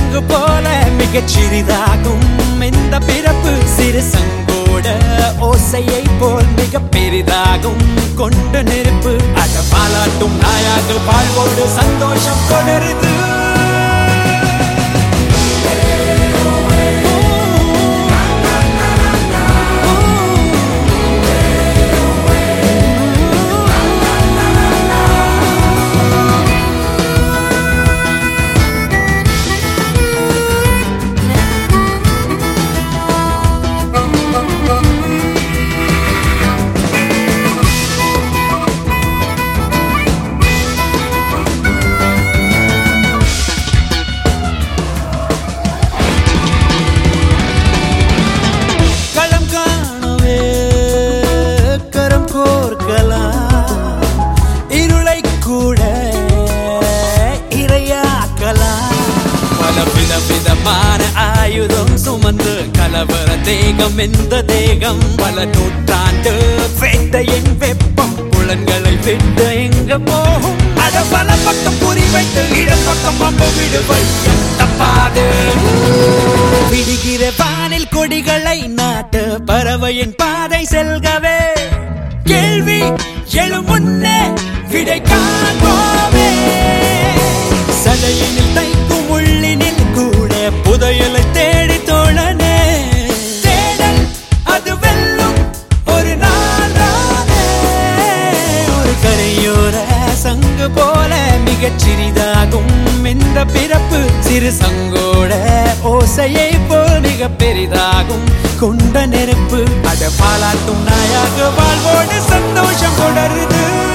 சங்கு போல மிகச் சிறிதாகும் இந்த பிறப்பு சிறு சங்கோட ஓசையை போல் மிக பெரிதாகும் கொண்டு நெருப்பு அட பாலாட்டும் நாயாக்கள் வாழ்வோடு சந்தோஷம் தொடருது களம் காணவே கரம் கோர்க்கலாம் இருளை கூட இரையாக்கலாம் பல வித விதமான ஆயுதம் சுமந்து கலவர தேகம் எந்த தேகம் பல நூற்றாண்டு வேட்டையின் வெப்பம் புலன்களை விட்டு எங்க போகும் அட பல பக்கம் குறி வைத்து இடம் பக்கம் அம்பு விடுவை தப்பாது விடுகிற வானில் கொடிகளை நாட்டு பறவையின் பாதை செல்கவே கேள்வி எழும் முன்னே விடை காண்போமே சடையினில் தைக்கும் உள்ளினில் கூட புதையலை தேடி தோழனே தேடல் அது வெல்லும் ஒரு நாள் தானே. ஒரு கரையோர சங்கு போல மிகச் சிறிதாகும் இந்த பிறப்பு சிறு சங்கோட ஓசையை போல் மிக பெரிதாகும் கொண்ட நெருப்பு அட பாலாட்டும் நாயாக வாழ்வோடு சந்தோஷம் தொடருது